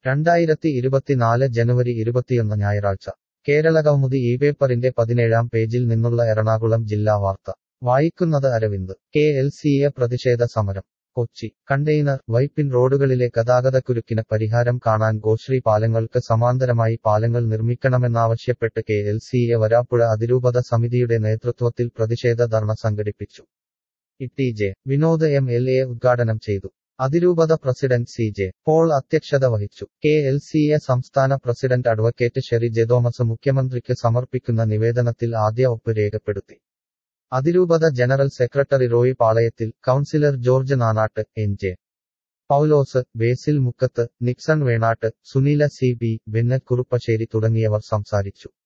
രണ്ടായിരത്തി ഇരുപത്തിനാല് ജനുവരി ഇരുപത്തിയൊന്ന് ഞായറാഴ്ച കേരളകൗമുദി ഈ പേപ്പറിന്റെ പതിനേഴാം പേജിൽ നിന്നുള്ള എറണാകുളം ജില്ലാ വാർത്ത വായിക്കുന്നത് അരവിന്ദ് കെ എൽ സിയെ പ്രതിഷേധ സമരം കൊച്ചി കണ്ടെയ്നർ വൈപ്പിൻ റോഡുകളിലെ ഗതാഗതക്കുരുക്കിന് പരിഹാരം കാണാൻ ഗോശ്രീ പാലങ്ങൾക്ക് സമാന്തരമായി പാലങ്ങൾ നിർമ്മിക്കണമെന്നാവശ്യപ്പെട്ട് കെ എൽ സിയെ വരാപ്പുഴ അതിരൂപത സമിതിയുടെ നേതൃത്വത്തിൽ പ്രതിഷേധ ധർണ സംഘടിപ്പിച്ചു E J Vinod M L A ഉദ്ഘാടനം ചെയ്തു അതിരൂപത പ്രസിഡന്റ് സി ജെ പോൾ അധ്യക്ഷത വഹിച്ചു കെ എൽ സി എ സംസ്ഥാന president advocate Sherry J Thomas മുഖ്യമന്ത്രിക്ക് സമർപ്പിക്കുന്ന നിവേദനത്തിൽ ആദ്യ ഒപ്പ് രേഖപ്പെടുത്തി അതിരൂപത ജനറൽ സെക്രട്ടറി റോയ് പാളയത്തിൽ councillor George Nanattu N J Paulose Basil Mukkathu Nixon Venattu Suneela C B Bennett Kuruppassery തുടങ്ങിയവർ സംസാരിച്ചു